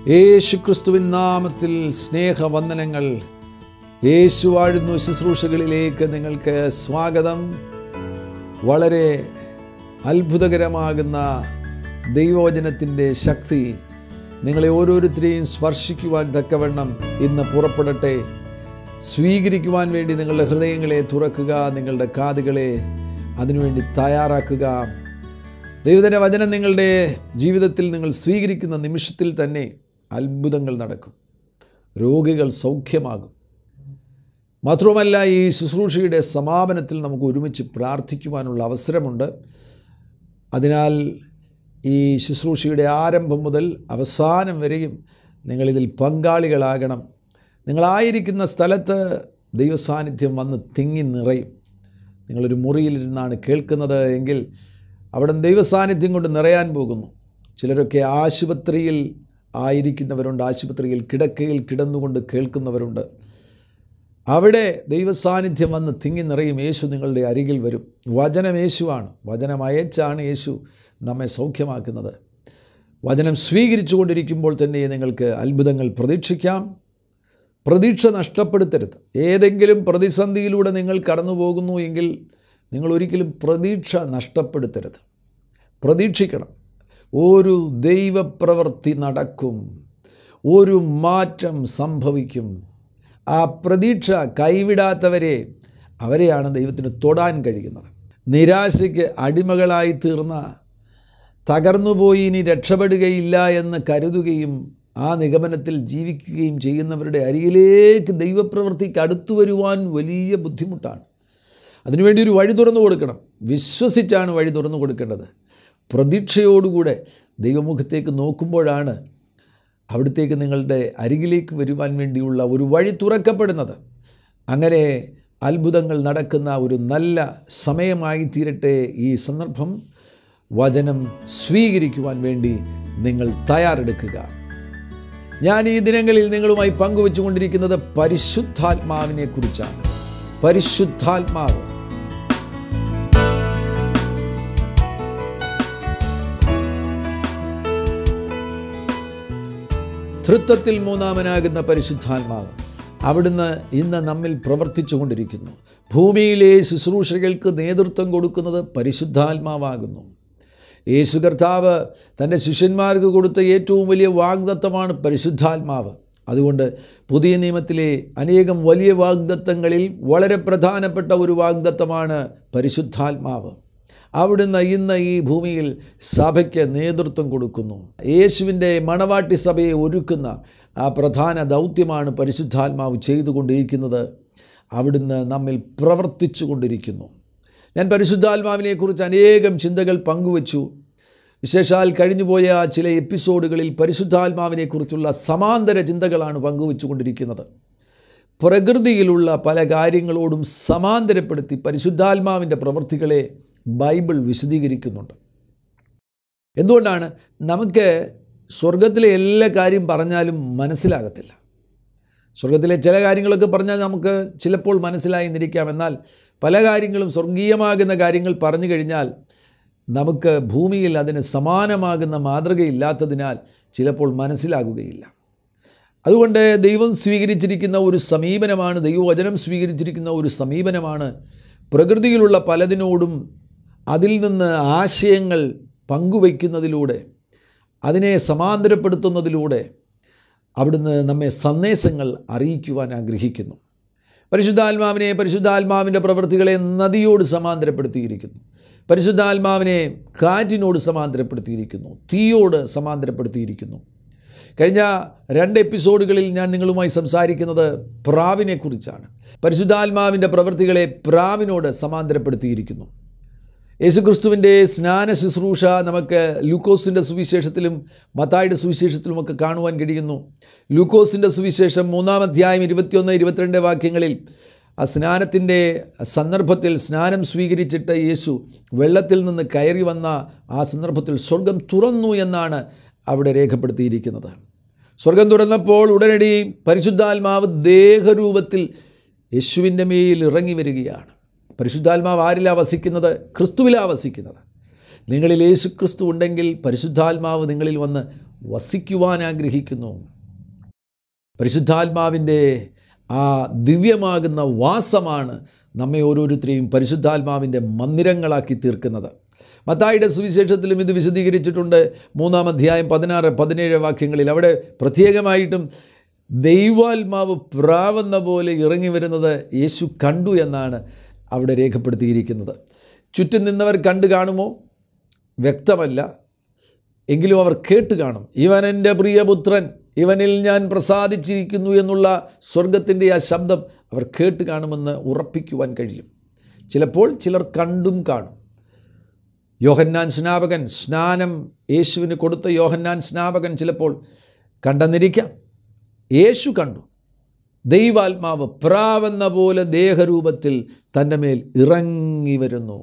യേശു ക്രിസ്തുവിൻ നാമത്തിൽ സ്നേഹവന്ദനങ്ങൾ യേശു വാഴുന്നു ശുശ്രൂഷകളിലേക്ക് നിങ്ങൾക്ക് സ്വാഗതം വളരെ അത്ഭുതകരമാകുന്ന ദൈവവചനത്തിൻ്റെ ശക്തി നിങ്ങളെ ഓരോരുത്തരെയും സ്പർശിക്കുവാൻ തക്കവണ്ണം ഇന്ന് പുറപ്പെടട്ടെ സ്വീകരിക്കുവാൻ വേണ്ടി നിങ്ങളുടെ ഹൃദയങ്ങളെ തുറക്കുക നിങ്ങളുടെ കാതുകളെ അതിനുവേണ്ടി തയ്യാറാക്കുക ദൈവത്തിൻ്റെ വചനം നിങ്ങളുടെ ജീവിതത്തിൽ നിങ്ങൾ സ്വീകരിക്കുന്ന നിമിഷത്തിൽ തന്നെ അത്ഭുതങ്ങൾ നടക്കും രോഗികൾ സൗഖ്യമാകും മാത്രവുമല്ല ഈ ശുശ്രൂഷയുടെ സമാപനത്തിൽ നമുക്ക് ഒരുമിച്ച് പ്രാർത്ഥിക്കുവാനുള്ള അവസരമുണ്ട് അതിനാൽ ഈ ശുശ്രൂഷയുടെ ആരംഭം മുതൽ അവസാനം വരെയും നിങ്ങളിതിൽ പങ്കാളികളാകണം നിങ്ങളായിരിക്കുന്ന സ്ഥലത്ത് ദൈവസാന്നിധ്യം വന്ന് തിങ്ങി നിറയും നിങ്ങളൊരു മുറിയിലിരുന്നാണ് കേൾക്കുന്നത് എങ്കിൽ അവിടെ ദൈവസാന്നിധ്യം കൊണ്ട് നിറയാൻ പോകുന്നു ചിലരൊക്കെ ആശുപത്രിയിൽ ആയിരിക്കുന്നവരുണ്ട് ആശുപത്രിയിൽ കിടക്കയിൽ കിടന്നുകൊണ്ട് കേൾക്കുന്നവരുണ്ട് അവിടെ ദൈവസാന്നിധ്യം വന്ന് തിങ്ങി നിറയും യേശു നിങ്ങളുടെ അരികിൽ വരും വചനം യേശുവാണ് വചനം അയച്ചാണ് യേശു നമ്മെ സൗഖ്യമാക്കുന്നത് വചനം സ്വീകരിച്ചു കൊണ്ടിരിക്കുമ്പോൾ തന്നെ നിങ്ങൾക്ക് അത്ഭുതങ്ങൾ പ്രതീക്ഷിക്കാം പ്രതീക്ഷ നഷ്ടപ്പെടുത്തരുത് ഏതെങ്കിലും പ്രതിസന്ധിയിലൂടെ നിങ്ങൾ കടന്നു പോകുന്നു എങ്കിൽ നിങ്ങൾ ഒരിക്കലും പ്രതീക്ഷ നഷ്ടപ്പെടുത്തരുത് പ്രതീക്ഷിക്കണം ഒരു ദൈവപ്രവൃത്തി നടക്കും ഒരു മാറ്റം സംഭവിക്കും ആ പ്രതീക്ഷ കൈവിടാത്തവരെ അവരെയാണ് ദൈവത്തിന് തൊടാൻ കഴിയുന്നത് നിരാശയ്ക്ക് അടിമകളായി തീർന്ന തകർന്നുപോയി ഇനി രക്ഷപ്പെടുകയില്ല എന്ന് കരുതുകയും ആ നിഗമനത്തിൽ ജീവിക്കുകയും ചെയ്യുന്നവരുടെ അരികിലേക്ക് ദൈവപ്രവൃത്തിക്ക് അടുത്തു വരുവാൻ വലിയ ബുദ്ധിമുട്ടാണ് അതിനുവേണ്ടി ഒരു വഴി തുറന്നു കൊടുക്കണം വിശ്വസിച്ചാണ് വഴി തുറന്നു കൊടുക്കേണ്ടത് പ്രതീക്ഷയോടുകൂടെ ദൈവമുഖത്തേക്ക് നോക്കുമ്പോഴാണ് അവിടത്തേക്ക് നിങ്ങളുടെ അരികിലേക്ക് വരുവാൻ വേണ്ടിയുള്ള ഒരു വഴി തുറക്കപ്പെടുന്നത് അങ്ങനെ അത്ഭുതങ്ങൾ നടക്കുന്ന ഒരു നല്ല സമയമായി തീരട്ടെ ഈ സന്ദർഭം വചനം സ്വീകരിക്കുവാൻ വേണ്ടി നിങ്ങൾ തയ്യാറെടുക്കുക ഞാൻ ഈ ദിനങ്ങളിൽ നിങ്ങളുമായി പങ്കുവെച്ചുകൊണ്ടിരിക്കുന്നത് പരിശുദ്ധാത്മാവിനെ കുറിച്ചാണ് പരിശുദ്ധാത്മാവ് തൃത്വത്തിൽ മൂന്നാമനാകുന്ന പരിശുദ്ധാത്മാവ് അവിടുന്ന് ഇന്ന് നമ്മിൽ പ്രവർത്തിച്ചു കൊണ്ടിരിക്കുന്നു ഭൂമിയിലെ ശുശ്രൂഷകൾക്ക് നേതൃത്വം കൊടുക്കുന്നത് പരിശുദ്ധാത്മാവാകുന്നു യേശു കർത്താവ് തൻ്റെ ശിഷ്യന്മാർക്ക് കൊടുത്ത ഏറ്റവും വലിയ വാഗ്ദത്തമാണ് പരിശുദ്ധാത്മാവ് അതുകൊണ്ട് പുതിയ നിയമത്തിലെ അനേകം വലിയ വാഗ്ദത്തങ്ങളിൽ വളരെ പ്രധാനപ്പെട്ട ഒരു വാഗ്ദത്തമാണ് പരിശുദ്ധാത്മാവ് അവിടുന്ന് ഇന്ന് ഈ ഭൂമിയിൽ സഭയ്ക്ക് നേതൃത്വം കൊടുക്കുന്നു യേശുവിൻ്റെ മണവാട്ടി സഭയെ ഒരുക്കുന്ന ആ പ്രധാന ദൗത്യമാണ് പരിശുദ്ധാത്മാവ് ചെയ്തുകൊണ്ടിരിക്കുന്നത് അവിടുന്ന് നമ്മിൽ പ്രവർത്തിച്ചു കൊണ്ടിരിക്കുന്നു ഞാൻ പരിശുദ്ധാത്മാവിനെക്കുറിച്ച് അനേകം ചിന്തകൾ പങ്കുവച്ചു വിശേഷാൽ കഴിഞ്ഞുപോയ ചില എപ്പിസോഡുകളിൽ പരിശുദ്ധാത്മാവിനെക്കുറിച്ചുള്ള സമാന്തര ചിന്തകളാണ് പങ്കുവച്ചു കൊണ്ടിരിക്കുന്നത് പ്രകൃതിയിലുള്ള പല കാര്യങ്ങളോടും സമാന്തരപ്പെടുത്തി പരിശുദ്ധാത്മാവിൻ്റെ പ്രവൃത്തികളെ ബൈബിൾ വിശദീകരിക്കുന്നുണ്ട് എന്തുകൊണ്ടാണ് നമുക്ക് സ്വർഗത്തിലെ എല്ലാ കാര്യം പറഞ്ഞാലും മനസ്സിലാകത്തില്ല സ്വർഗത്തിലെ ചില കാര്യങ്ങളൊക്കെ പറഞ്ഞാൽ നമുക്ക് ചിലപ്പോൾ മനസ്സിലായി എന്നിരിക്കാം എന്നാൽ പല കാര്യങ്ങളും സ്വർഗീയമാകുന്ന കാര്യങ്ങൾ പറഞ്ഞു കഴിഞ്ഞാൽ നമുക്ക് ഭൂമിയിൽ അതിന് സമാനമാകുന്ന മാതൃകയില്ലാത്തതിനാൽ ചിലപ്പോൾ മനസ്സിലാകുകയില്ല അതുകൊണ്ട് ദൈവം സ്വീകരിച്ചിരിക്കുന്ന ഒരു സമീപനമാണ് ദൈവവചനം സ്വീകരിച്ചിരിക്കുന്ന ഒരു സമീപനമാണ് പ്രകൃതിയിലുള്ള പലതിനോടും അതിൽ നിന്ന് ആശയങ്ങൾ പങ്കുവയ്ക്കുന്നതിലൂടെ അതിനെ സമാന്തരപ്പെടുത്തുന്നതിലൂടെ അവിടുന്ന് നമ്മെ സന്ദേശങ്ങൾ അറിയിക്കുവാൻ ആഗ്രഹിക്കുന്നു പരിശുദ്ധാത്മാവിനെ പരിശുദ്ധാത്മാവിൻ്റെ പ്രവൃത്തികളെ നദിയോട് സമാന്തരപ്പെടുത്തിയിരിക്കുന്നു പരിശുദ്ധാത്മാവിനെ കാറ്റിനോട് സമാന്തരപ്പെടുത്തിയിരിക്കുന്നു തീയോട് സമാന്തരപ്പെടുത്തിയിരിക്കുന്നു കഴിഞ്ഞ രണ്ട് എപ്പിസോഡുകളിൽ ഞാൻ നിങ്ങളുമായി സംസാരിക്കുന്നത് പ്രാവിനെക്കുറിച്ചാണ് പരിശുദ്ധാത്മാവിൻ്റെ പ്രവൃത്തികളെ പ്രാവിനോട് സമാന്തരപ്പെടുത്തിയിരിക്കുന്നു യേശുക്രിസ്തുവിൻ്റെ സ്നാന ശുശ്രൂഷ നമുക്ക് ലൂക്കോസിൻ്റെ സുവിശേഷത്തിലും മത്തായുടെ സുവിശേഷത്തിലുമൊക്കെ കാണുവാൻ കഴിയുന്നു ലൂക്കോസിൻ്റെ സുവിശേഷം മൂന്നാം അധ്യായം ഇരുപത്തിയൊന്ന് ഇരുപത്തിരണ്ട് വാക്യങ്ങളിൽ ആ സ്നാനത്തിൻ്റെ സന്ദർഭത്തിൽ സ്നാനം സ്വീകരിച്ചിട്ട് യേശു വെള്ളത്തിൽ നിന്ന് കയറി വന്ന ആ സന്ദർഭത്തിൽ സ്വർഗം തുറന്നു എന്നാണ് അവിടെ രേഖപ്പെടുത്തിയിരിക്കുന്നത് സ്വർഗം തുറന്നപ്പോൾ ഉടനടി പരിശുദ്ധാത്മാവ് ദേഹരൂപത്തിൽ യേശുവിൻ്റെ മേൽ ഇറങ്ങി വരികയാണ് പരിശുദ്ധാത്മാവ് ആരിലാണ് വസിക്കുന്നത് ക്രിസ്തുവിലാണ് വസിക്കുന്നത് നിങ്ങളിൽ യേശു ക്രിസ്തു ഉണ്ടെങ്കിൽ പരിശുദ്ധാത്മാവ് നിങ്ങളിൽ വന്ന് വസിക്കുവാൻ ആഗ്രഹിക്കുന്നു പരിശുദ്ധാത്മാവിൻ്റെ ആ ദിവ്യമാകുന്ന വാസമാണ് നമ്മെ ഓരോരുത്തരെയും പരിശുദ്ധാത്മാവിൻ്റെ മന്ദിരങ്ങളാക്കി തീർക്കുന്നത് മത്തായിയുടെ സുവിശേഷത്തിലും ഇത് വിശദീകരിച്ചിട്ടുണ്ട് മൂന്നാം അധ്യായം പതിനാറ് പതിനേഴ് വാക്യങ്ങളിൽ അവിടെ പ്രത്യേകമായിട്ടും ദൈവാത്മാവ് പ്രാവെന്ന പോലെ ഇറങ്ങി വരുന്നത് യേശു കണ്ടു എന്നാണ് അവിടെ രേഖപ്പെടുത്തിയിരിക്കുന്നത് ചുറ്റും നിന്നവർ കണ്ടു കാണുമോ വ്യക്തമല്ല എങ്കിലും അവർ കേട്ട് കാണും ഇവൻ എൻ്റെ പ്രിയപുത്രൻ ഇവനിൽ ഞാൻ പ്രസാദിച്ചിരിക്കുന്നു എന്നുള്ള സ്വർഗത്തിൻ്റെ ആ ശബ്ദം അവർ കേട്ട് കാണുമെന്ന് ഉറപ്പിക്കുവാൻ കഴിയും ചിലപ്പോൾ ചിലർ കണ്ടും കാണും യോഹന്നാൻ സ്നാപകൻ സ്നാനം യേശുവിന് കൊടുത്ത യോഹന്നാൻ സ്നാപകൻ ചിലപ്പോൾ കണ്ടെന്നിരിക്കാം യേശു കണ്ടു ദൈവാത്മാവ് പ്രാവെന്ന പോലെ ദേഹരൂപത്തിൽ തൻ്റെ മേൽ ഇറങ്ങി വരുന്നു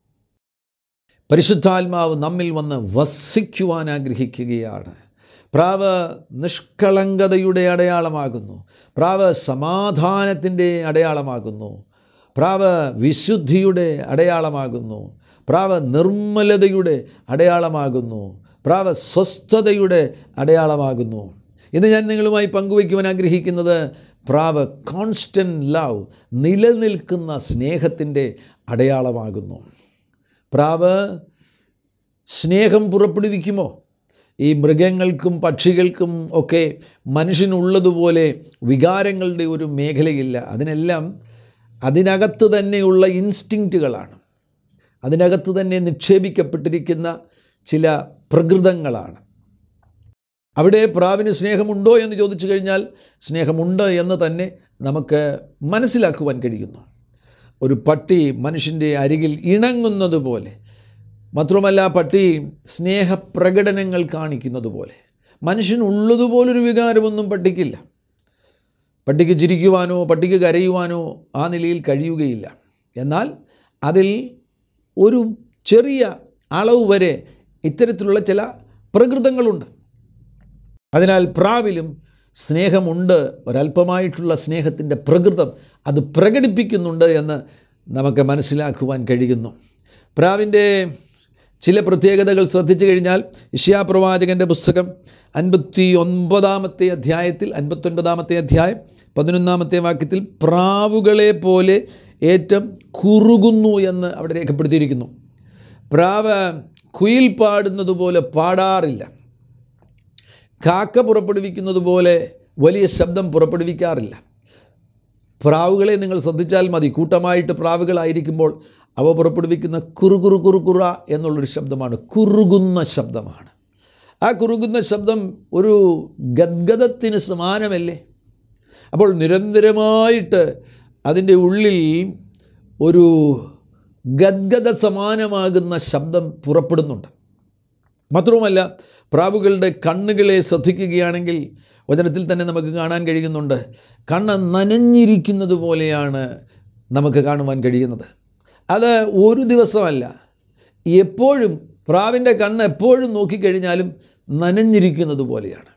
പരിശുദ്ധാത്മാവ് നമ്മിൽ വന്ന് വസിക്കുവാൻ ആഗ്രഹിക്കുകയാണ് പ്രാവ് നിഷ്കളങ്കതയുടെ അടയാളമാകുന്നു പ്രാവ് സമാധാനത്തിൻ്റെ അടയാളമാകുന്നു പ്രാവ് വിശുദ്ധിയുടെ അടയാളമാകുന്നു പ്രാവ് നിർമ്മലതയുടെ അടയാളമാകുന്നു പ്രാവ് സ്വസ്ഥതയുടെ അടയാളമാകുന്നു ഇന്ന് ഞാൻ നിങ്ങളുമായി പങ്കുവയ്ക്കുവാൻ ആഗ്രഹിക്കുന്നത് പ്രാവ് കോൺസ്റ്റൻറ്റ് ലവ് നിലനിൽക്കുന്ന സ്നേഹത്തിൻ്റെ അടയാളമാകുന്നു പ്രാവ് സ്നേഹം പുറപ്പെടുവിക്കുമോ ഈ മൃഗങ്ങൾക്കും പക്ഷികൾക്കും ഒക്കെ മനുഷ്യനുള്ളതുപോലെ വികാരങ്ങളുടെ ഒരു മേഖലയില്ല അതിനെല്ലാം അതിനകത്ത് തന്നെയുള്ള ഇൻസ്റ്റിങ്ക്റ്റുകളാണ് അതിനകത്ത് തന്നെ നിക്ഷേപിക്കപ്പെട്ടിരിക്കുന്ന ചില പ്രകൃതങ്ങളാണ് അവിടെ പ്രാവിന് സ്നേഹമുണ്ടോ എന്ന് ചോദിച്ചു കഴിഞ്ഞാൽ സ്നേഹമുണ്ട് എന്ന് തന്നെ നമുക്ക് മനസ്സിലാക്കുവാൻ കഴിയുന്നു ഒരു പട്ടി മനുഷ്യൻ്റെ അരികിൽ ഇണങ്ങുന്നത് പോലെ മാത്രമല്ല പട്ടി സ്നേഹപ്രകടനങ്ങൾ കാണിക്കുന്നത് പോലെ മനുഷ്യനുള്ളതുപോലൊരു വികാരമൊന്നും പട്ടിക്കില്ല പട്ടിക്ക് ചിരിക്കുവാനോ പട്ടിക്ക് കരയുവാനോ ആ നിലയിൽ കഴിയുകയില്ല എന്നാൽ അതിൽ ഒരു ചെറിയ അളവ് വരെ ഇത്തരത്തിലുള്ള ചില പ്രകൃതങ്ങളുണ്ട് അതിനാൽ പ്രാവിലും സ്നേഹമുണ്ട് ഒരല്പമായിട്ടുള്ള സ്നേഹത്തിൻ്റെ പ്രകൃതം അത് പ്രകടിപ്പിക്കുന്നുണ്ട് എന്ന് നമുക്ക് മനസ്സിലാക്കുവാൻ കഴിയുന്നു പ്രാവിൻ്റെ ചില പ്രത്യേകതകൾ ശ്രദ്ധിച്ചു കഴിഞ്ഞാൽ ഇഷ്യാപ്രവാചകൻ്റെ പുസ്തകം അൻപത്തി ഒൻപതാമത്തെ അധ്യായത്തിൽ അൻപത്തൊൻപതാമത്തെ അധ്യായം പതിനൊന്നാമത്തെ വാക്യത്തിൽ പ്രാവുകളെ പോലെ ഏറ്റം കുറുകുന്നു എന്ന് അവിടെ രേഖപ്പെടുത്തിയിരിക്കുന്നു പ്രാവ് കുയിൽ പാടുന്നത് പോലെ പാടാറില്ല കാക്ക പുറപ്പെടുവിക്കുന്നത് പോലെ വലിയ ശബ്ദം പുറപ്പെടുവിക്കാറില്ല പ്രാവുകളെ നിങ്ങൾ ശ്രദ്ധിച്ചാൽ മതി കൂട്ടമായിട്ട് പ്രാവുകളായിരിക്കുമ്പോൾ അവ പുറപ്പെടുവിക്കുന്ന കുറുകുറു കുറുകുറ എന്നുള്ളൊരു ശബ്ദമാണ് കുറുകുന്ന ശബ്ദമാണ് ആ കുറുകുന്ന ശബ്ദം ഒരു ഗദ്ഗതത്തിന് സമാനമല്ലേ അപ്പോൾ നിരന്തരമായിട്ട് അതിൻ്റെ ഉള്ളിൽ ഒരു ഗദ്ഗത സമാനമാകുന്ന ശബ്ദം പുറപ്പെടുന്നുണ്ട് മാത്രവുമല്ല പ്രാവുകളുടെ കണ്ണുകളെ ശ്രദ്ധിക്കുകയാണെങ്കിൽ വചനത്തിൽ തന്നെ നമുക്ക് കാണാൻ കഴിയുന്നുണ്ട് കണ്ണ് നനഞ്ഞിരിക്കുന്നത് പോലെയാണ് നമുക്ക് കാണുവാൻ കഴിയുന്നത് അത് ഒരു ദിവസമല്ല എപ്പോഴും പ്രാവിൻ്റെ കണ്ണ് എപ്പോഴും നോക്കിക്കഴിഞ്ഞാലും നനഞ്ഞിരിക്കുന്നത് പോലെയാണ്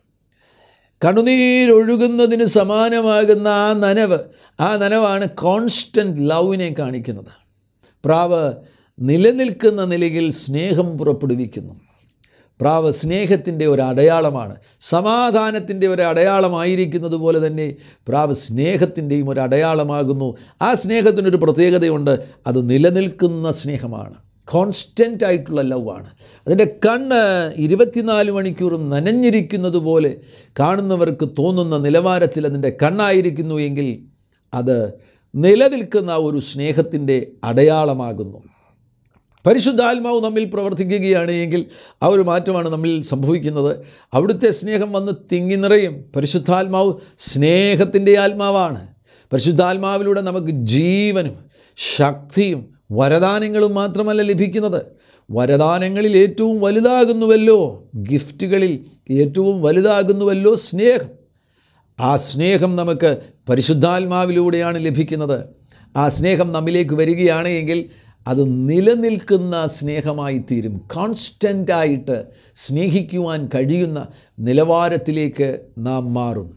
കണ്ണുനീരൊഴുകുന്നതിന് സമാനമാകുന്ന ആ നനവ് ആ നനവാണ് കോൺസ്റ്റൻറ്റ് ലവിനെ കാണിക്കുന്നത് പ്രാവ് നിലനിൽക്കുന്ന നിലയിൽ സ്നേഹം പുറപ്പെടുവിക്കുന്നു പ്രാവ് സ്നേഹത്തിൻ്റെ ഒരു അടയാളമാണ് സമാധാനത്തിൻ്റെ ഒരു അടയാളമായിരിക്കുന്നത് പോലെ തന്നെ പ്രാവ് സ്നേഹത്തിൻ്റെയും ഒരു അടയാളമാകുന്നു ആ സ്നേഹത്തിനൊരു പ്രത്യേകതയുണ്ട് അത് നിലനിൽക്കുന്ന സ്നേഹമാണ് കോൺസ്റ്റൻ്റ് ആയിട്ടുള്ള ലവാണ് അതിൻ്റെ കണ്ണ് ഇരുപത്തിനാല് മണിക്കൂറും നനഞ്ഞിരിക്കുന്നത് പോലെ കാണുന്നവർക്ക് തോന്നുന്ന നിലവാരത്തിൽ അതിൻ്റെ കണ്ണായിരിക്കുന്നു എങ്കിൽ അത് നിലനിൽക്കുന്ന ഒരു സ്നേഹത്തിൻ്റെ അടയാളമാകുന്നു പരിശുദ്ധാത്മാവ് നമ്മിൽ പ്രവർത്തിക്കുകയാണ് എങ്കിൽ ആ ഒരു മാറ്റമാണ് നമ്മിൽ സംഭവിക്കുന്നത് അവിടുത്തെ സ്നേഹം വന്ന് തിങ്ങി നിറയും പരിശുദ്ധാത്മാവ് സ്നേഹത്തിൻ്റെ ആത്മാവാണ് പരിശുദ്ധാത്മാവിലൂടെ നമുക്ക് ജീവനും ശക്തിയും വരദാനങ്ങളും മാത്രമല്ല ലഭിക്കുന്നത് വരദാനങ്ങളിൽ ഏറ്റവും വലുതാകുന്നുവല്ലോ ഗിഫ്റ്റുകളിൽ ഏറ്റവും വലുതാകുന്നുവല്ലോ സ്നേഹം ആ സ്നേഹം നമുക്ക് പരിശുദ്ധാത്മാവിലൂടെയാണ് ലഭിക്കുന്നത് ആ സ്നേഹം നമ്മിലേക്ക് വരികയാണ് എങ്കിൽ അത് നിലനിൽക്കുന്ന സ്നേഹമായി തീരും കോൺസ്റ്റൻ്റായിട്ട് സ്നേഹിക്കുവാൻ കഴിയുന്ന നിലവാരത്തിലേക്ക് നാം മാറും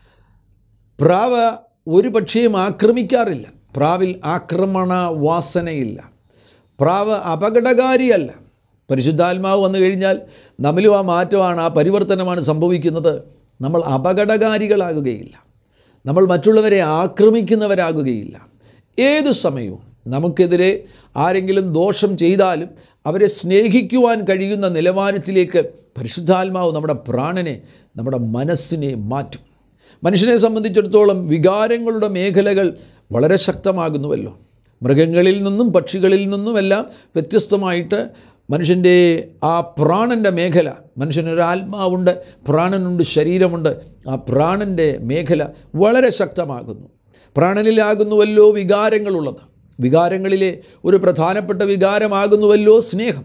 പ്രാവ് ഒരു പക്ഷേയും ആക്രമിക്കാറില്ല പ്രാവിൽ ആക്രമണ വാസനയില്ല പ്രാവ് അപകടകാരിയല്ല പരിശുദ്ധാത്മാവ് വന്നു കഴിഞ്ഞാൽ നമ്മിലും ആ മാറ്റമാണ് ആ പരിവർത്തനമാണ് സംഭവിക്കുന്നത് നമ്മൾ അപകടകാരികളാകുകയില്ല നമ്മൾ മറ്റുള്ളവരെ ആക്രമിക്കുന്നവരാകുകയില്ല ഏതു സമയവും നമുക്കെതിരെ ആരെങ്കിലും ദോഷം ചെയ്താലും അവരെ സ്നേഹിക്കുവാൻ കഴിയുന്ന നിലവാരത്തിലേക്ക് പരിശുദ്ധാത്മാവ് നമ്മുടെ പ്രാണനെ നമ്മുടെ മനസ്സിനെ മാറ്റും മനുഷ്യനെ സംബന്ധിച്ചിടത്തോളം വികാരങ്ങളുടെ മേഖലകൾ വളരെ ശക്തമാകുന്നുവല്ലോ മൃഗങ്ങളിൽ നിന്നും പക്ഷികളിൽ നിന്നുമെല്ലാം വ്യത്യസ്തമായിട്ട് മനുഷ്യൻ്റെ ആ പ്രാണൻ്റെ മേഖല മനുഷ്യനൊരു ആത്മാവുണ്ട് പ്രാണനുണ്ട് ശരീരമുണ്ട് ആ പ്രാണൻ്റെ മേഖല വളരെ ശക്തമാകുന്നു പ്രാണനിലാകുന്നുവല്ലോ വികാരങ്ങളുള്ളത് വികാരങ്ങളിലെ ഒരു പ്രധാനപ്പെട്ട വികാരമാകുന്നുവല്ലോ സ്നേഹം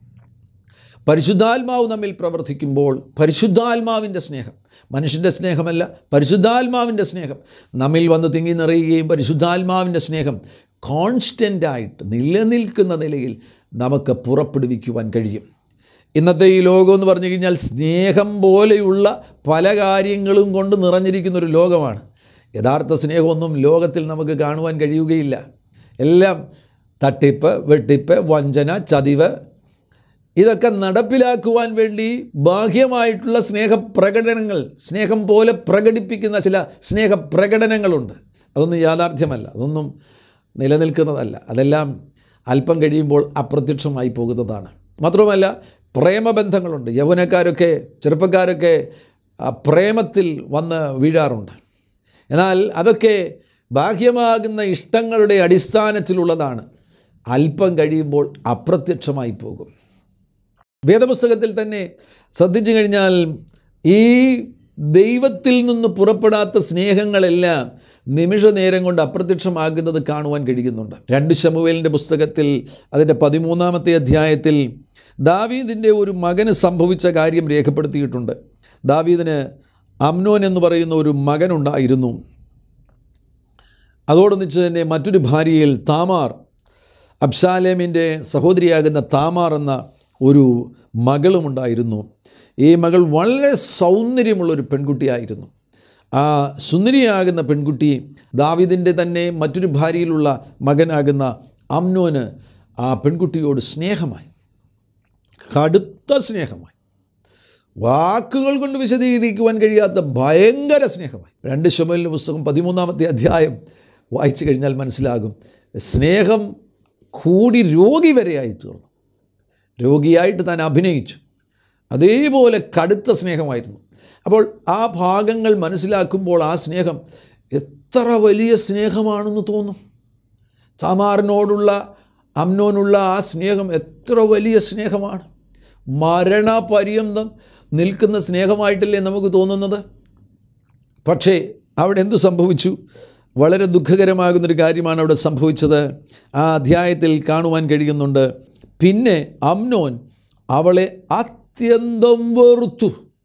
പരിശുദ്ധാത്മാവ് നമ്മിൽ പ്രവർത്തിക്കുമ്പോൾ പരിശുദ്ധാത്മാവിൻ്റെ സ്നേഹം മനുഷ്യൻ്റെ സ്നേഹമല്ല പരിശുദ്ധാത്മാവിൻ്റെ സ്നേഹം നമ്മിൽ വന്ന് തിങ്ങി നിറയുകയും പരിശുദ്ധാത്മാവിൻ്റെ സ്നേഹം കോൺസ്റ്റൻ്റായിട്ട് നിലനിൽക്കുന്ന നിലയിൽ നമുക്ക് പുറപ്പെടുവിക്കുവാൻ കഴിയും ഇന്നത്തെ ഈ ലോകം എന്ന് പറഞ്ഞു കഴിഞ്ഞാൽ സ്നേഹം പോലെയുള്ള പല കാര്യങ്ങളും കൊണ്ട് നിറഞ്ഞിരിക്കുന്ന ഒരു ലോകമാണ് യഥാർത്ഥ സ്നേഹമൊന്നും ലോകത്തിൽ നമുക്ക് കാണുവാൻ കഴിയുകയില്ല എല്ലാം തട്ടിപ്പ് വെട്ടിപ്പ് വഞ്ചന ചതിവ് ഇതൊക്കെ നടപ്പിലാക്കുവാൻ വേണ്ടി ബാഹ്യമായിട്ടുള്ള സ്നേഹപ്രകടനങ്ങൾ സ്നേഹം പോലെ പ്രകടിപ്പിക്കുന്ന ചില സ്നേഹപ്രകടനങ്ങളുണ്ട് അതൊന്നും യാഥാർത്ഥ്യമല്ല അതൊന്നും നിലനിൽക്കുന്നതല്ല അതെല്ലാം അല്പം കഴിയുമ്പോൾ അപ്രത്യക്ഷമായി പോകുന്നതാണ് മാത്രമല്ല പ്രേമബന്ധങ്ങളുണ്ട് യൗവനക്കാരൊക്കെ ചെറുപ്പക്കാരൊക്കെ ആ പ്രേമത്തിൽ വന്ന് വീഴാറുണ്ട് എന്നാൽ അതൊക്കെ ബാഹ്യമാകുന്ന ഇഷ്ടങ്ങളുടെ അടിസ്ഥാനത്തിലുള്ളതാണ് അല്പം കഴിയുമ്പോൾ അപ്രത്യക്ഷമായി പോകും വേദപുസ്തകത്തിൽ തന്നെ ശ്രദ്ധിച്ചു കഴിഞ്ഞാൽ ഈ ദൈവത്തിൽ നിന്ന് പുറപ്പെടാത്ത സ്നേഹങ്ങളെല്ലാം നിമിഷ നേരം കൊണ്ട് അപ്രത്യക്ഷമാകുന്നത് കാണുവാൻ കഴിയുന്നുണ്ട് രണ്ട് ശമുവേലിൻ്റെ പുസ്തകത്തിൽ അതിൻ്റെ പതിമൂന്നാമത്തെ അധ്യായത്തിൽ ദാവീദിൻ്റെ ഒരു മകന് സംഭവിച്ച കാര്യം രേഖപ്പെടുത്തിയിട്ടുണ്ട് ദാവീദിന് അമ്നോൻ എന്ന് പറയുന്ന ഒരു മകനുണ്ടായിരുന്നു അതോടൊന്നിച്ച് തന്നെ മറ്റൊരു ഭാര്യയിൽ താമാർ അബ്ഷാലേമിൻ്റെ സഹോദരിയാകുന്ന താമാർ എന്ന ഒരു മകളുമുണ്ടായിരുന്നു ഈ മകൾ വളരെ സൗന്ദര്യമുള്ളൊരു പെൺകുട്ടിയായിരുന്നു ആ സുന്ദരിയാകുന്ന പെൺകുട്ടി ദാവിദിൻ്റെ തന്നെ മറ്റൊരു ഭാര്യയിലുള്ള മകനാകുന്ന അമ്നോന് ആ പെൺകുട്ടിയോട് സ്നേഹമായി കടുത്ത സ്നേഹമായി വാക്കുകൾ കൊണ്ട് വിശദീകരിക്കുവാൻ കഴിയാത്ത ഭയങ്കര സ്നേഹമായി രണ്ട് ശമലിൻ്റെ പുസ്തകം പതിമൂന്നാമത്തെ അധ്യായം വായിച്ചു കഴിഞ്ഞാൽ മനസ്സിലാകും സ്നേഹം കൂടി രോഗി വരെയായി തീർന്നു രോഗിയായിട്ട് താൻ അഭിനയിച്ചു അതേപോലെ കടുത്ത സ്നേഹമായിരുന്നു അപ്പോൾ ആ ഭാഗങ്ങൾ മനസ്സിലാക്കുമ്പോൾ ആ സ്നേഹം എത്ര വലിയ സ്നേഹമാണെന്ന് തോന്നും ചാമാറിനോടുള്ള അമ്നോനുള്ള ആ സ്നേഹം എത്ര വലിയ സ്നേഹമാണ് മരണപര്യന്തം നിൽക്കുന്ന സ്നേഹമായിട്ടല്ലേ നമുക്ക് തോന്നുന്നത് പക്ഷേ അവിടെ എന്തു സംഭവിച്ചു വളരെ ദുഃഖകരമാകുന്നൊരു കാര്യമാണ് അവിടെ സംഭവിച്ചത് ആ അധ്യായത്തിൽ കാണുവാൻ കഴിയുന്നുണ്ട് പിന്നെ അമ്നോൻ അവളെ അത്യന്തം വെറുത്തു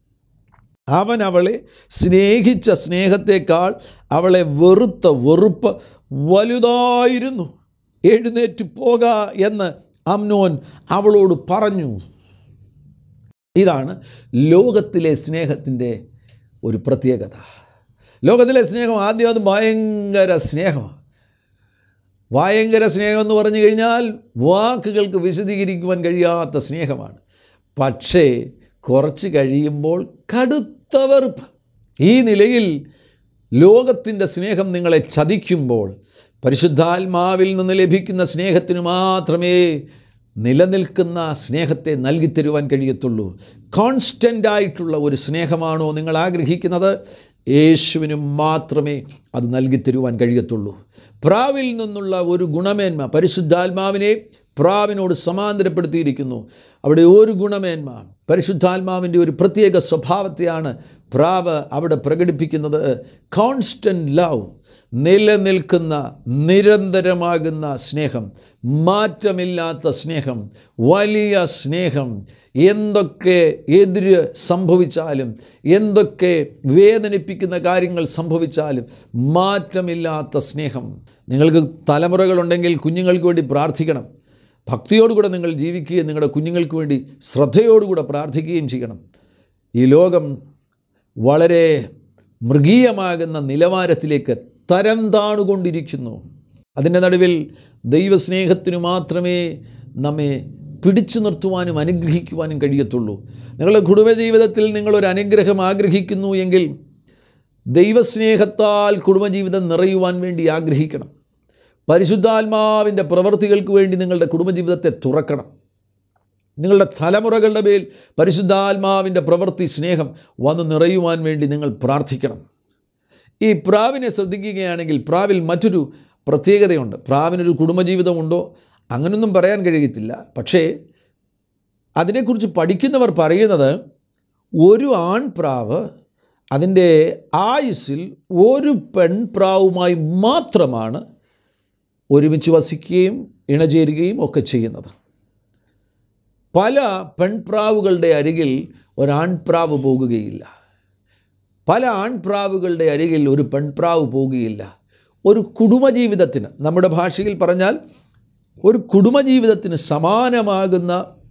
അവൻ അവളെ സ്നേഹിച്ച സ്നേഹത്തെക്കാൾ അവളെ വെറുത്ത വെറുപ്പ് വലുതായിരുന്നു എഴുന്നേറ്റ് പോക എന്ന് അമ്നോൻ അവളോട് പറഞ്ഞു ഇതാണ് ലോകത്തിലെ സ്നേഹത്തിൻ്റെ ഒരു പ്രത്യേകത ലോകത്തിലെ സ്നേഹം ആദ്യം അത് ഭയങ്കര സ്നേഹമാണ് ഭയങ്കര സ്നേഹം എന്ന് പറഞ്ഞു കഴിഞ്ഞാൽ വാക്കുകൾക്ക് വിശദീകരിക്കുവാൻ കഴിയാത്ത സ്നേഹമാണ് പക്ഷേ കുറച്ച് കഴിയുമ്പോൾ കടുത്ത വെറുപ്പ് ഈ നിലയിൽ ലോകത്തിൻ്റെ സ്നേഹം നിങ്ങളെ ചതിക്കുമ്പോൾ പരിശുദ്ധാത്മാവിൽ നിന്ന് ലഭിക്കുന്ന സ്നേഹത്തിന് മാത്രമേ നിലനിൽക്കുന്ന സ്നേഹത്തെ നൽകി തരുവാൻ കഴിയത്തുള്ളൂ കോൺസ്റ്റൻ്റ് ആയിട്ടുള്ള ഒരു സ്നേഹമാണോ നിങ്ങൾ ആഗ്രഹിക്കുന്നത് യേശുവിനും മാത്രമേ അത് നൽകി തരുവാൻ കഴിയത്തുള്ളൂ പ്രാവിൽ നിന്നുള്ള ഒരു ഗുണമേന്മ പരിശുദ്ധാത്മാവിനെ പ്രാവിനോട് സമാന്തരപ്പെടുത്തിയിരിക്കുന്നു അവിടെ ഒരു ഗുണമേന്മ പരിശുദ്ധാത്മാവിൻ്റെ ഒരു പ്രത്യേക സ്വഭാവത്തെയാണ് പ്രാവ് അവിടെ പ്രകടിപ്പിക്കുന്നത് കോൺസ്റ്റൻ്റ് ലവ് നിലനിൽക്കുന്ന നിരന്തരമാകുന്ന സ്നേഹം മാറ്റമില്ലാത്ത സ്നേഹം വലിയ സ്നേഹം എന്തൊക്കെ എതിര് സംഭവിച്ചാലും എന്തൊക്കെ വേദനിപ്പിക്കുന്ന കാര്യങ്ങൾ സംഭവിച്ചാലും മാറ്റമില്ലാത്ത സ്നേഹം നിങ്ങൾക്ക് തലമുറകളുണ്ടെങ്കിൽ കുഞ്ഞുങ്ങൾക്ക് വേണ്ടി പ്രാർത്ഥിക്കണം ഭക്തിയോടുകൂടെ നിങ്ങൾ ജീവിക്കുകയും നിങ്ങളുടെ കുഞ്ഞുങ്ങൾക്ക് വേണ്ടി ശ്രദ്ധയോടുകൂടെ പ്രാർത്ഥിക്കുകയും ചെയ്യണം ഈ ലോകം വളരെ മൃഗീയമാകുന്ന നിലവാരത്തിലേക്ക് തരം താണുകൊണ്ടിരിക്കുന്നു അതിൻ്റെ നടുവിൽ ദൈവസ്നേഹത്തിനു മാത്രമേ നമ്മെ പിടിച്ചു നിർത്തുവാനും അനുഗ്രഹിക്കുവാനും കഴിയത്തുള്ളൂ നിങ്ങളുടെ കുടുംബജീവിതത്തിൽ നിങ്ങളൊരു അനുഗ്രഹം ആഗ്രഹിക്കുന്നു എങ്കിൽ ദൈവസ്നേഹത്താൽ കുടുംബജീവിതം നിറയുവാൻ വേണ്ടി ആഗ്രഹിക്കണം പരിശുദ്ധാത്മാവിൻ്റെ പ്രവൃത്തികൾക്ക് വേണ്ടി നിങ്ങളുടെ കുടുംബജീവിതത്തെ തുറക്കണം നിങ്ങളുടെ തലമുറകളുടെ മേൽ പരിശുദ്ധാത്മാവിൻ്റെ പ്രവൃത്തി സ്നേഹം വന്ന് നിറയുവാൻ വേണ്ടി നിങ്ങൾ പ്രാർത്ഥിക്കണം ഈ പ്രാവിനെ ശ്രദ്ധിക്കുകയാണെങ്കിൽ പ്രാവിൽ മറ്റൊരു പ്രത്യേകതയുണ്ട് പ്രാവിനൊരു കുടുംബജീവിതമുണ്ടോ അങ്ങനൊന്നും പറയാൻ കഴിയത്തില്ല പക്ഷേ അതിനെക്കുറിച്ച് പഠിക്കുന്നവർ പറയുന്നത് ഒരു ആൺപ്രാവ് അതിൻ്റെ ആയുസ്സിൽ ഒരു പെൺപ്രാവുമായി മാത്രമാണ് ഒരുമിച്ച് വസിക്കുകയും ഇണചേരുകയും ഒക്കെ ചെയ്യുന്നത് പല പെൺപ്രാവുകളുടെ അരികിൽ ഒരാൺപ്രാവ് പോകുകയില്ല പല ആൺപ്രാവുകളുടെ അരികിൽ ഒരു പെൺപ്രാവ് പോകുകയില്ല ഒരു കുടുംബജീവിതത്തിന് നമ്മുടെ ഭാഷയിൽ പറഞ്ഞാൽ ഒരു കുടുംബജീവിതത്തിന് സമാനമാകുന്ന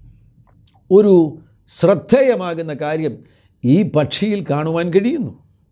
ഒരു ശ്രദ്ധേയമാകുന്ന കാര്യം ഈ പക്ഷിയിൽ കാണുവാൻ കഴിയുന്നു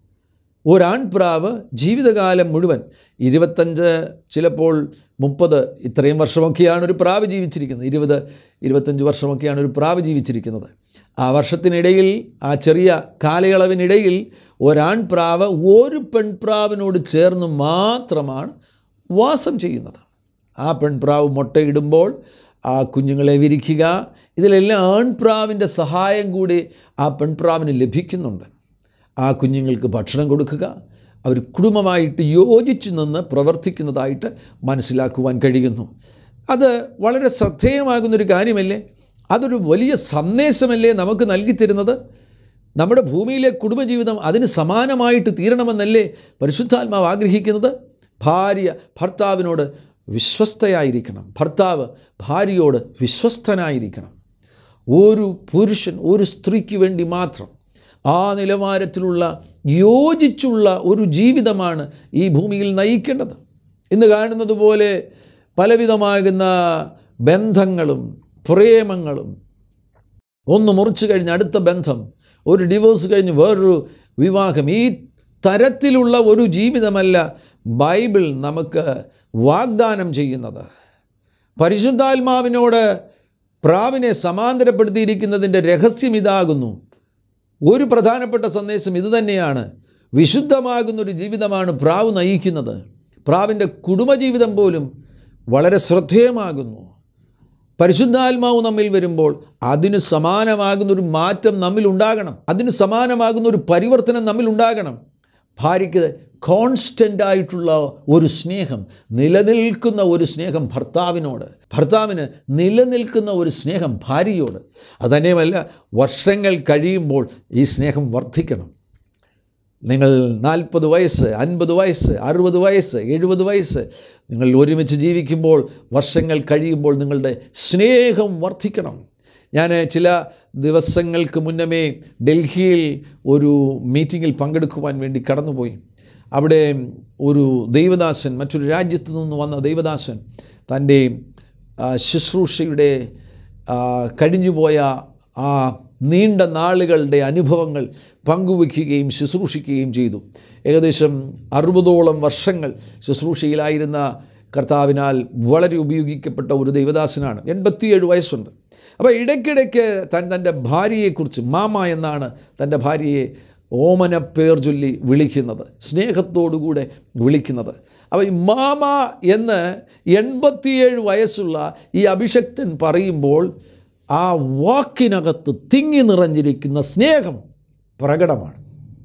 ഒരാൺപ്രാവ് ജീവിതകാലം മുഴുവൻ ഇരുപത്തഞ്ച് ചിലപ്പോൾ മുപ്പത് ഇത്രയും വർഷമൊക്കെയാണ് ഒരു പ്രാവ് ജീവിച്ചിരിക്കുന്നത് ഇരുപത് ഇരുപത്തഞ്ച് വർഷമൊക്കെയാണ് ഒരു പ്രാവ് ജീവിച്ചിരിക്കുന്നത് ആ വർഷത്തിനിടയിൽ ആ ചെറിയ കാലയളവിനിടയിൽ ഒരാൺപ്രാവ് ഒരു പെൺപ്രാവിനോട് ചേർന്ന് മാത്രമാണ് വാസം ചെയ്യുന്നത് ആ പെൺപ്രാവ് മുട്ടയിടുമ്പോൾ ആ കുഞ്ഞുങ്ങളെ വിരിക്കുക ഇതിലെല്ലാം ആൺപ്രാവിൻ്റെ സഹായം കൂടി ആ പെൺപ്രാവിന് ലഭിക്കുന്നുണ്ട് ആ കുഞ്ഞുങ്ങൾക്ക് ഭക്ഷണം കൊടുക്കുക അവർ കുടുംബമായിട്ട് യോജിച്ചു നിന്ന് പ്രവർത്തിക്കുന്നതായിട്ട് മനസ്സിലാക്കുവാൻ കഴിയുന്നു അത് വളരെ ശ്രദ്ധേയമാകുന്നൊരു കാര്യമല്ലേ അതൊരു വലിയ സന്ദേശമല്ലേ നമുക്ക് നൽകിത്തരുന്നത് നമ്മുടെ ഭൂമിയിലെ കുടുംബജീവിതം അതിന് സമാനമായിട്ട് തീരണമെന്നല്ലേ പരിശുദ്ധാത്മാവ് ആഗ്രഹിക്കുന്നത് ഭാര്യ ഭർത്താവിനോട് വിശ്വസ്തയായിരിക്കണം ഭർത്താവ് ഭാര്യയോട് വിശ്വസ്തനായിരിക്കണം ഒരു പുരുഷൻ ഒരു സ്ത്രീക്ക് വേണ്ടി മാത്രം ആ നിലവാരത്തിലുള്ള യോജിച്ചുള്ള ഒരു ജീവിതമാണ് ഈ ഭൂമിയിൽ നയിക്കേണ്ടത് ഇന്ന് കാണുന്നത് പോലെ പലവിധമാകുന്ന ബന്ധങ്ങളും പ്രേമങ്ങളും ഒന്ന് മുറിച്ച് കഴിഞ്ഞ് അടുത്ത ബന്ധം ഒരു ഡിവോഴ്സ് കഴിഞ്ഞ് വേറൊരു വിവാഹം ഈ തരത്തിലുള്ള ഒരു ജീവിതമല്ല ബൈബിൾ നമുക്ക് വാഗ്ദാനം ചെയ്യുന്നത് പരിശുദ്ധാത്മാവിനോട് പ്രാവിനെ സമാന്തരപ്പെടുത്തിയിരിക്കുന്നതിൻ്റെ രഹസ്യം ഇതാകുന്നു ഒരു പ്രധാനപ്പെട്ട സന്ദേശം ഇതുതന്നെയാണ് വിശുദ്ധമാകുന്നൊരു ജീവിതമാണ് പ്രാവ് നയിക്കുന്നത് പ്രാവിൻ്റെ കുടുംബജീവിതം പോലും വളരെ ശ്രദ്ധേയമാകുന്നു പരിശുദ്ധാത്മാവ് നമ്മിൽ വരുമ്പോൾ അതിന് സമാനമാകുന്നൊരു മാറ്റം നമ്മിൽ ഉണ്ടാകണം അതിന് സമാനമാകുന്ന ഒരു പരിവർത്തനം നമ്മിൽ ഉണ്ടാകണം ഭാര്യയ്ക്ക് കോൺസ്റ്റൻ്റ് ആയിട്ടുള്ള ഒരു സ്നേഹം നിലനിൽക്കുന്ന ഒരു സ്നേഹം ഭർത്താവിനോട് ഭർത്താവിന് നിലനിൽക്കുന്ന ഒരു സ്നേഹം ഭാര്യയോട് അതന്നെയുമല്ല വർഷങ്ങൾ കഴിയുമ്പോൾ ഈ സ്നേഹം വർദ്ധിക്കണം നിങ്ങൾ നാൽപ്പത് വയസ്സ് അൻപത് വയസ്സ് അറുപത് വയസ്സ് എഴുപത് വയസ്സ് നിങ്ങൾ ഒരുമിച്ച് ജീവിക്കുമ്പോൾ വർഷങ്ങൾ കഴിയുമ്പോൾ നിങ്ങളുടെ സ്നേഹം വർദ്ധിക്കണം ഞാൻ ചില ദിവസങ്ങൾക്ക് മുന്നമേ ഡൽഹിയിൽ ഒരു മീറ്റിങ്ങിൽ പങ്കെടുക്കുവാൻ വേണ്ടി കടന്നുപോയി അവിടെ ഒരു ദൈവദാസൻ മറ്റൊരു രാജ്യത്തു നിന്ന് വന്ന ദൈവദാസൻ തൻ്റെ ആ, ശുശ്രൂഷയുടെ ആ, കഴിഞ്ഞുപോയ ആ നീണ്ട നാളുകളുടെ അനുഭവങ്ങൾ പങ്കുവയ്ക്കുകയും ശുശ്രൂഷിക്കുകയും ചെയ്തു ഏകദേശം അറുപതോളം വർഷങ്ങൾ ശുശ്രൂഷയിലായിരുന്ന കർത്താവിനാൽ വളരെ ഉപയോഗിക്കപ്പെട്ട ഒരു ദൈവദാസനാണ് എൺപത്തിയേഴ് വയസ്സുണ്ട് അപ്പോൾ ഇടയ്ക്കിടയ്ക്ക് താൻ തൻ്റെ ഭാര്യയെക്കുറിച്ച് മാമ എന്നാണ് തൻ്റെ ഭാര്യയെ ഓമന പേർ ചൊല്ലി വിളിക്കുന്നത് സ്നേഹത്തോടുകൂടെ വിളിക്കുന്നത് അപ്പോൾ ഈ മാമ എന്ന് എൺപത്തിയേഴ് വയസ്സുള്ള ഈ അഭിഷക്തൻ പറയുമ്പോൾ ആ വാക്കിനകത്ത് തിങ്ങി നിറഞ്ഞിരിക്കുന്ന സ്നേഹം പ്രകടമാണ്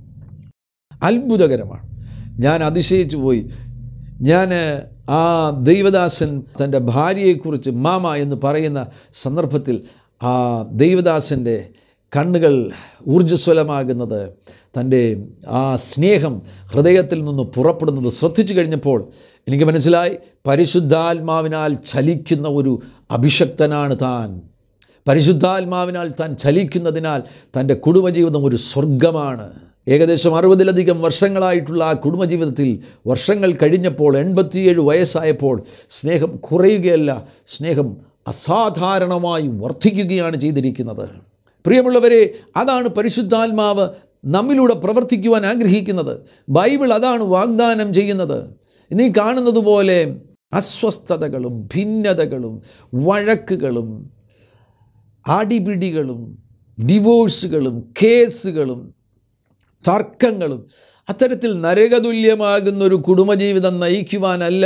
അത്ഭുതകരമാണ് ഞാൻ അതിശയിച്ചു പോയി ഞാൻ ആ ദൈവദാസൻ തൻ്റെ ഭാര്യയെക്കുറിച്ച് മാമ എന്ന് പറയുന്ന സന്ദർഭത്തിൽ ആ ദൈവദാസൻ്റെ കണ്ണുകൾ ഊർജ്ജസ്വലമാകുന്നത് തൻ്റെ ആ സ്നേഹം ഹൃദയത്തിൽ നിന്ന് പുറപ്പെടുന്നത് ശ്രദ്ധിച്ചു കഴിഞ്ഞപ്പോൾ എനിക്ക് മനസ്സിലായി പരിശുദ്ധാത്മാവിനാൽ ചലിക്കുന്ന ഒരു അഭിഷക്തനാണ് താൻ പരിശുദ്ധാത്മാവിനാൽ താൻ ചലിക്കുന്നതിനാൽ തൻ്റെ കുടുംബജീവിതം ഒരു സ്വർഗമാണ് ഏകദേശം അറുപതിലധികം വർഷങ്ങളായിട്ടുള്ള ആ കുടുംബജീവിതത്തിൽ വർഷങ്ങൾ കഴിഞ്ഞപ്പോൾ എൺപത്തിയേഴ് വയസ്സായപ്പോൾ സ്നേഹം കുറയുകയല്ല സ്നേഹം അസാധാരണമായി വർദ്ധിക്കുകയാണ് ചെയ്തിരിക്കുന്നത് പ്രിയമുള്ളവരെ അതാണ് പരിശുദ്ധാത്മാവ് നമ്മിലൂടെ പ്രവർത്തിക്കുവാൻ ആഗ്രഹിക്കുന്നത് ബൈബിൾ അതാണ് വാഗ്ദാനം ചെയ്യുന്നത് നീ കാണുന്നത് പോലെ അസ്വസ്ഥതകളും ഭിന്നതകളും വഴക്കുകളും അടിപിടികളും ഡിവോഴ്സുകളും കേസുകളും തർക്കങ്ങളും അത്തരത്തിൽ നരകതുല്യമാകുന്ന ഒരു കുടുംബജീവിതം നയിക്കുവാനല്ല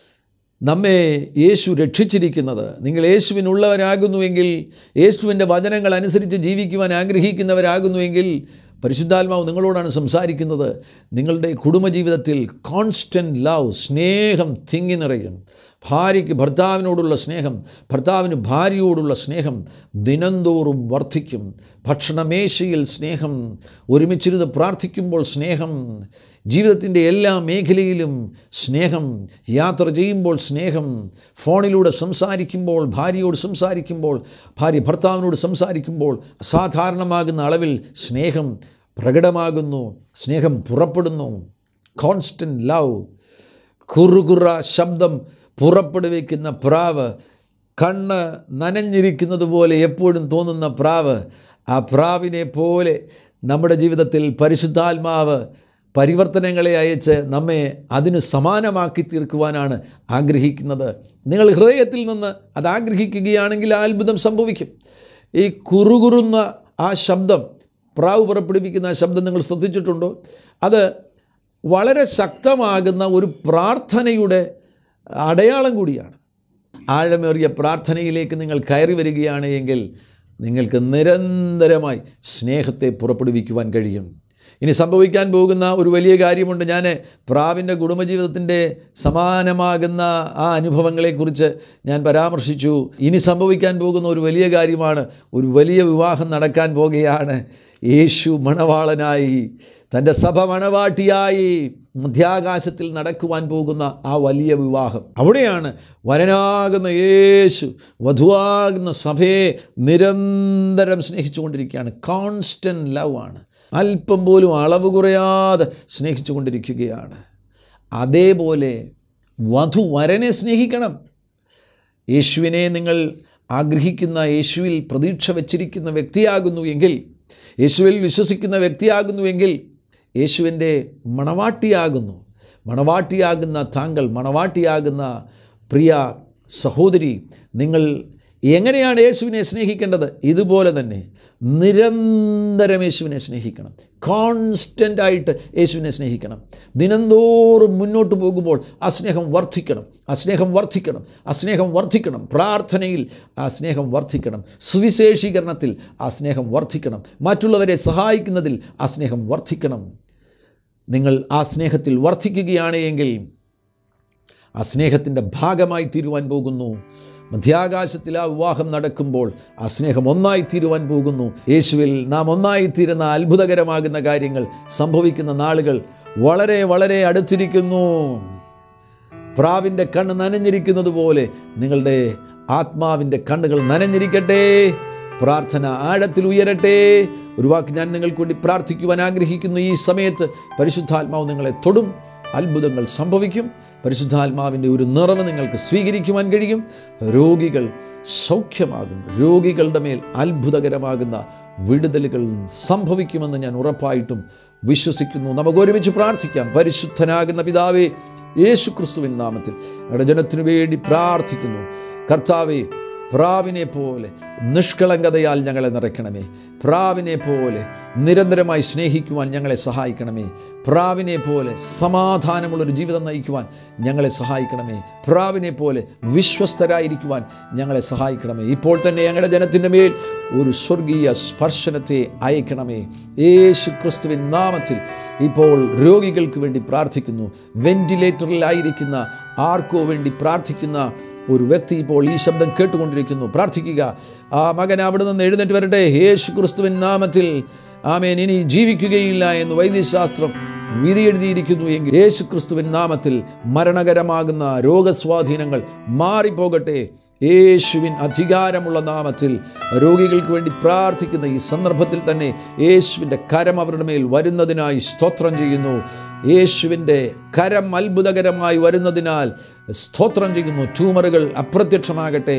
നമ്മെ യേശു രക്ഷിച്ചിരിക്കുന്നത് നിങ്ങൾ യേശുവിനുള്ളവരാകുന്നുവെങ്കിൽ യേശുവിൻ്റെ വചനങ്ങൾ അനുസരിച്ച് ജീവിക്കുവാൻ ആഗ്രഹിക്കുന്നവരാകുന്നുവെങ്കിൽ പരിശുദ്ധാത്മാവ് നിങ്ങളോടാണ് സംസാരിക്കുന്നത് നിങ്ങളുടെ കുടുംബജീവിതത്തിൽ കോൺസ്റ്റൻറ്റ് ലവ് സ്നേഹം തിങ്ങി നിറയും ഭാര്യയ്ക്ക് ഭർത്താവിനോടുള്ള സ്നേഹം ഭർത്താവിന് ഭാര്യയോടുള്ള സ്നേഹം ദിനംതോറും വർദ്ധിക്കും ഭക്ഷണമേശയിൽ സ്നേഹം ഒരുമിച്ചിരുന്ന് പ്രാർത്ഥിക്കുമ്പോൾ സ്നേഹം ജീവിതത്തിൻ്റെ എല്ലാ മേഖലയിലും സ്നേഹം യാത്ര ചെയ്യുമ്പോൾ സ്നേഹം ഫോണിലൂടെ സംസാരിക്കുമ്പോൾ ഭാര്യയോട് സംസാരിക്കുമ്പോൾ ഭാര്യ ഭർത്താവിനോട് സംസാരിക്കുമ്പോൾ അസാധാരണമാകുന്ന അളവിൽ സ്നേഹം പ്രകടമാകുന്നു സ്നേഹം പുറപ്പെടുന്നു കോൺസ്റ്റൻറ്റ് ലവ് കുറുകുറ ശബ്ദം പുറപ്പെടുവിക്കുന്ന പ്രാവ് കണ്ണ് നനഞ്ഞിരിക്കുന്നത് പോലെ എപ്പോഴും തോന്നുന്ന പ്രാവ് ആ പ്രാവിനെ പോലെ നമ്മുടെ ജീവിതത്തിൽ പരിശുദ്ധാത്മാവ് പരിവർത്തനങ്ങളെ അയച്ച് നമ്മെ അതിന് സമാനമാക്കി തീർക്കുവാനാണ് ആഗ്രഹിക്കുന്നത് നിങ്ങൾ ഹൃദയത്തിൽ നിന്ന് അത് ആഗ്രഹിക്കുകയാണെങ്കിൽ ആ അത്ഭുതം സംഭവിക്കും ഈ കുറുകുറുന്ന ആ ശബ്ദം പ്രാവ് പുറപ്പെടുവിക്കുന്ന ആ ശബ്ദം നിങ്ങൾ ശ്രദ്ധിച്ചിട്ടുണ്ടോ അത് വളരെ ശക്തമാകുന്ന ഒരു പ്രാർത്ഥനയുടെ അടയാളം കൂടിയാണ് ആഴമേറിയ പ്രാർത്ഥനയിലേക്ക് നിങ്ങൾ കയറി വരികയാണ് എങ്കിൽ നിങ്ങൾക്ക് നിരന്തരമായി സ്നേഹത്തെ പുറപ്പെടുവിക്കുവാൻ കഴിയും ഇനി സംഭവിക്കാൻ പോകുന്ന ഒരു വലിയ കാര്യമുണ്ട് ഞാൻ പ്രാവിൻ്റെ കുടുംബജീവിതത്തിൻ്റെ സമാനമാകുന്ന ആ അനുഭവങ്ങളെക്കുറിച്ച് ഞാൻ പരാമർശിച്ചു ഇനി സംഭവിക്കാൻ പോകുന്ന ഒരു വലിയ കാര്യമാണ് ഒരു വലിയ വിവാഹം നടക്കാൻ പോകുകയാണ് യേശു മണവാളനായി തൻ്റെ സഭ മണവാട്ടിയായി മധ്യാകാശത്തിൽ നടക്കുവാൻ പോകുന്ന ആ വലിയ വിവാഹം അവിടെയാണ് വരനാകുന്ന യേശു വധുവാകുന്ന സഭയെ നിരന്തരം സ്നേഹിച്ചുകൊണ്ടിരിക്കുകയാണ് കോൺസ്റ്റൻറ്റ് ലവ് ആണ് അല്പം പോലും അളവ് കുറയാതെ സ്നേഹിച്ചു കൊണ്ടിരിക്കുകയാണ് അതേപോലെ വധു വരനെ സ്നേഹിക്കണം യേശുവിനെ നിങ്ങൾ ആഗ്രഹിക്കുന്ന യേശുവിൽ പ്രതീക്ഷ വച്ചിരിക്കുന്ന വ്യക്തിയാകുന്നു എങ്കിൽ യേശുവിൽ വിശ്വസിക്കുന്ന വ്യക്തിയാകുന്നുവെങ്കിൽ യേശുവിൻ്റെ മണവാട്ടിയാകുന്നു മണവാട്ടിയാകുന്ന താങ്കൾ മണവാട്ടിയാകുന്ന പ്രിയ സഹോദരി നിങ്ങൾ എങ്ങനെയാണ് യേശുവിനെ സ്നേഹിക്കേണ്ടത് ഇതുപോലെ തന്നെ നിരന്തരം യേശുവിനെ സ്നേഹിക്കണം കോൺസ്റ്റൻ്റ് ആയിട്ട് യേശുവിനെ സ്നേഹിക്കണം ദിനംതോറും മുന്നോട്ട് പോകുമ്പോൾ ആ സ്നേഹം വർദ്ധിക്കണം ആ സ്നേഹം വർദ്ധിക്കണം ആ സ്നേഹം വർദ്ധിക്കണം പ്രാർത്ഥനയിൽ ആ സ്നേഹം വർദ്ധിക്കണം സുവിശേഷീകരണത്തിൽ ആ സ്നേഹം വർദ്ധിക്കണം മറ്റുള്ളവരെ സഹായിക്കുന്നതിൽ ആ സ്നേഹം വർദ്ധിക്കണം നിങ്ങൾ ആ സ്നേഹത്തിൽ വർദ്ധിക്കുകയാണ് എങ്കിൽ ആ സ്നേഹത്തിൻ്റെ ഭാഗമായി തീരുവാൻ പോകുന്നു മധ്യാകാശത്തിൽ ആ വിവാഹം നടക്കുമ്പോൾ ആ സ്നേഹം ഒന്നായി തീരുവാൻ പോകുന്നു യേശുവിൽ നാം ഒന്നായി തീരുന്ന അത്ഭുതകരമാകുന്ന കാര്യങ്ങൾ സംഭവിക്കുന്ന നാളുകൾ വളരെ വളരെ അടുത്തിരിക്കുന്നു പ്രാവിൻ്റെ കണ്ണ് നനഞ്ഞിരിക്കുന്നത് പോലെ നിങ്ങളുടെ ആത്മാവിൻ്റെ കണ്ണുകൾ നനഞ്ഞിരിക്കട്ടെ പ്രാർത്ഥന ആഴത്തിൽ ഉയരട്ടെ ഒരു വാക്ക് ഞാൻ നിങ്ങൾക്ക് വേണ്ടി പ്രാർത്ഥിക്കുവാൻ ആഗ്രഹിക്കുന്നു ഈ സമയത്ത് പരിശുദ്ധാത്മാവ് നിങ്ങളെ തൊടും അത്ഭുതങ്ങൾ സംഭവിക്കും പരിശുദ്ധാത്മാവിൻ്റെ ഒരു നിറവ് നിങ്ങൾക്ക് സ്വീകരിക്കുവാൻ കഴിയും രോഗികൾ സൗഖ്യമാകും രോഗികളുടെ മേൽ അത്ഭുതകരമാകുന്ന വിടുതലുകൾ സംഭവിക്കുമെന്ന് ഞാൻ ഉറപ്പായിട്ടും വിശ്വസിക്കുന്നു നമുക്ക് ഒരുമിച്ച് പ്രാർത്ഥിക്കാം പരിശുദ്ധനാകുന്ന പിതാവേ യേശു ക്രിസ്തുവിൻ നാമത്തിൽ ഞങ്ങളുടെ ജനത്തിനു വേണ്ടി പ്രാർത്ഥിക്കുന്നു കർത്താവേ പ്രാവിനെ പോലെ നിഷ്കളങ്കതയാൽ ഞങ്ങളെ നിറയ്ക്കണമേ പ്രാവിനെ പോലെ നിരന്തരമായി സ്നേഹിക്കുവാൻ ഞങ്ങളെ സഹായിക്കണമേ പ്രാവിനെ പോലെ സമാധാനമുള്ളൊരു ജീവിതം നയിക്കുവാൻ ഞങ്ങളെ സഹായിക്കണമേ പ്രാവിനെ പോലെ വിശ്വസ്തരായിരിക്കുവാൻ ഞങ്ങളെ സഹായിക്കണമേ ഇപ്പോൾ തന്നെ ഞങ്ങളുടെ ജനത്തിൻ്റെ മേൽ ഒരു സ്വർഗീയ സ്പർശനത്തെ അയക്കണമേ യേശു ക്രിസ്തുവിൻ നാമത്തിൽ ഇപ്പോൾ രോഗികൾക്ക് വേണ്ടി പ്രാർത്ഥിക്കുന്നു വെന്റിലേറ്ററിലായിരിക്കുന്ന ആർക്കോ വേണ്ടി പ്രാർത്ഥിക്കുന്ന ഒരു വ്യക്തി ഇപ്പോൾ ഈ ശബ്ദം കേട്ടുകൊണ്ടിരിക്കുന്നു പ്രാർത്ഥിക്കുക ആ മകൻ അവിടെ നിന്ന് എഴുന്നേറ്റ് വരട്ടെ യേശു ക്രിസ്തുവിൻ നാമത്തിൽ ആമേൻ ഇനി ജീവിക്കുകയില്ല എന്ന് വൈദ്യശാസ്ത്രം വിധി എഴുതിയിരിക്കുന്നു എങ്കിൽ യേശു ക്രിസ്തുവിൻ നാമത്തിൽ മരണകരമാകുന്ന രോഗസ്വാധീനങ്ങൾ മാറിപ്പോകട്ടെ യേശുവിൻ അധികാരമുള്ള നാമത്തിൽ രോഗികൾക്ക് വേണ്ടി പ്രാർത്ഥിക്കുന്ന ഈ സന്ദർഭത്തിൽ തന്നെ യേശുവിൻ്റെ കരം അവരുടെ മേൽ വരുന്നതിനായി സ്തോത്രം ചെയ്യുന്നു യേശുവിൻ്റെ കരം അത്ഭുതകരമായി വരുന്നതിനാൽ സ്തോത്രം ചെയ്യുന്നു ട്യൂമറുകൾ അപ്രത്യക്ഷമാകട്ടെ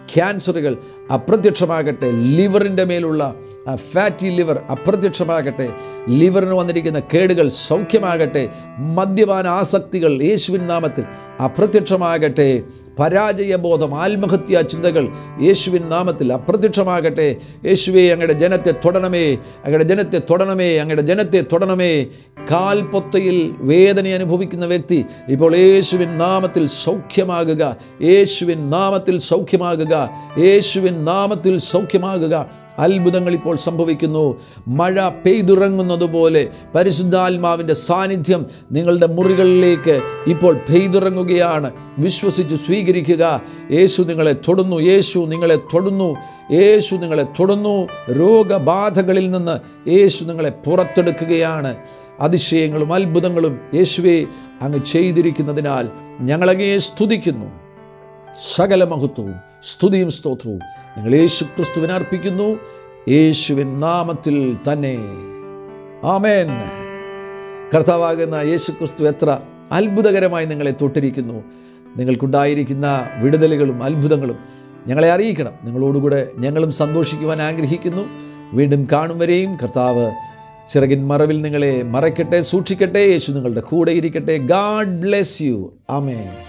ക്യാൻസറുകൾ അപ്രത്യക്ഷമാകട്ടെ ലിവറിൻ്റെ മേലുള്ള ഫാറ്റി ലിവർ അപ്രത്യക്ഷമാകട്ടെ ലിവറിന് വന്നിരിക്കുന്ന കേടുകൾ സൗഖ്യമാകട്ടെ മദ്യപാന ആസക്തികൾ യേശുവിൻ നാമത്തിൽ അപ്രത്യക്ഷമാകട്ടെ പരാജയബോധം ആത്മഹത്യാ ചിന്തകൾ യേശുവിൻ നാമത്തിൽ അപ്രത്യക്ഷമാകട്ടെ യേശുവെ അങ്ങയുടെ ജനത്തെ തൊടണമേ അങ്ങയുടെ ജനത്തെ തൊടണമേ അങ്ങയുടെ ജനത്തെ തൊടണമേ കാൽപ്പൊത്തയിൽ വേദന അനുഭവിക്കുന്ന വ്യക്തി ഇപ്പോൾ യേശുവിൻ നാമത്തിൽ സൗഖ്യമാകുക യേശുവിൻ നാമത്തിൽ സൗഖ്യമാകുക യേശുവിൻ നാമത്തിൽ സൗഖ്യമാകുക അത്ഭുതങ്ങൾ ഇപ്പോൾ സംഭവിക്കുന്നു മഴ പെയ്തിറങ്ങുന്നത് പോലെ പരിശുദ്ധാത്മാവിൻ്റെ സാന്നിധ്യം നിങ്ങളുടെ മുറികളിലേക്ക് ഇപ്പോൾ പെയ്തിറങ്ങുകയാണ് വിശ്വസിച്ച് സ്വീകരിക്കുക യേശു നിങ്ങളെ തൊടുന്നു യേശു നിങ്ങളെ തൊടുന്നു യേശു നിങ്ങളെ തൊടുന്നു രോഗബാധകളിൽ നിന്ന് യേശു നിങ്ങളെ പുറത്തെടുക്കുകയാണ് അതിശയങ്ങളും അത്ഭുതങ്ങളും യേശുവെ അങ്ങ് ചെയ്തിരിക്കുന്നതിനാൽ ഞങ്ങളങ്ങയെ സ്തുതിക്കുന്നു സകല മഹത്വവും സ്തുതിയും സ്തോത്രവും ഞങ്ങൾ യേശു ക്രിസ്തുവിനെ അർപ്പിക്കുന്നു യേശുവിൻ നാമത്തിൽ തന്നെ ആമേൻ കർത്താവാകുന്ന യേശു ക്രിസ്തു എത്ര അത്ഭുതകരമായി നിങ്ങളെ തൊട്ടിരിക്കുന്നു നിങ്ങൾക്കുണ്ടായിരിക്കുന്ന വിടുതലുകളും അത്ഭുതങ്ങളും ഞങ്ങളെ അറിയിക്കണം നിങ്ങളോടുകൂടെ ഞങ്ങളും സന്തോഷിക്കുവാൻ ആഗ്രഹിക്കുന്നു വീണ്ടും കാണും വരെയും കർത്താവ് ചിറകിൻ മറവിൽ നിങ്ങളെ മറയ്ക്കട്ടെ സൂക്ഷിക്കട്ടെ യേശു നിങ്ങളുടെ കൂടെ ഇരിക്കട്ടെ ഗാഡ് ബ്ലെസ് യു ആമേൻ